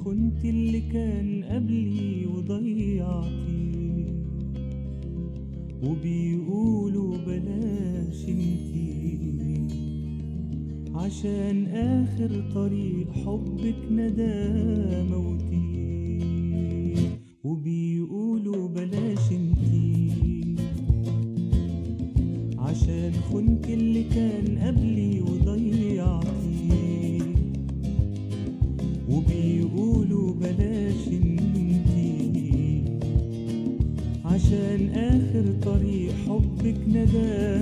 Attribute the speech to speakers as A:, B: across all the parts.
A: خنت اللي كان قبلي وضيعتي وبيقولوا بلاش انتي عشان آخر طريق حبك ندى موتي وبيقولوا بلاش انتي عشان خنت اللي كان قبلي وضيعتي وبيقولوا بلاش انتي عشان آخر طريق حبك ندى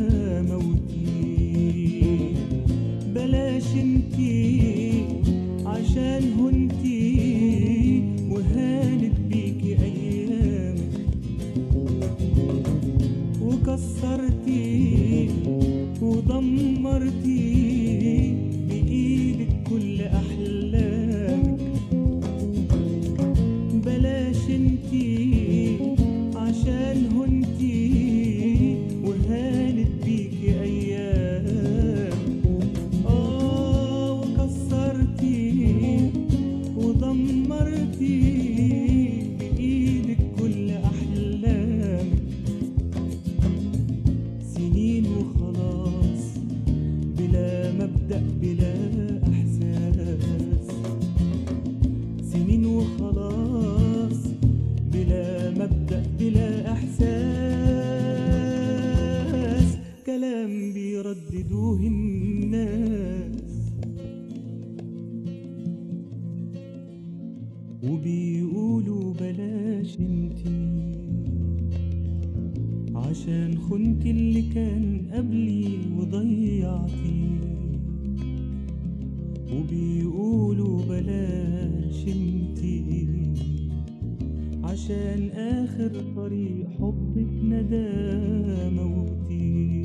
A: موتي بلاش انتي عشان هنتي وهانت بيكي أيامك وكسرتي ودمرتي بإيدك كل أحلامك بلاش انتي عشان هنتي وهانت بيكي أيام آه وكسرتي ودمرتي بإيدك كل أحلامك سنين وخلاص بلا مبدأ بلا إحساس سنين وخلاص بلا مبدأ بلا إحساس كلام بيرددوه الناس وبيقولوا بلاش انتي عشان خنت اللي كان قبلي وضيعتي وبيقولوا بلاش انتي عشان آخر طريق حبك ندى موتي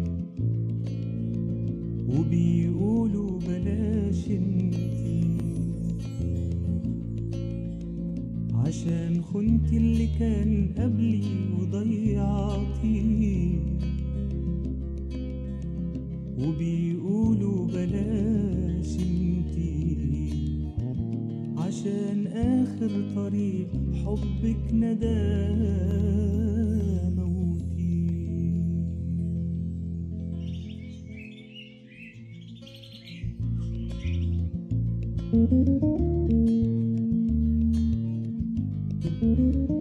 A: وبيقولوا بلاش انتي عشان خنت اللي كان قبلي وضيعتي وبيقولوا بلاش انتي عشان آخر طريق حبك ندى موتي
B: thank you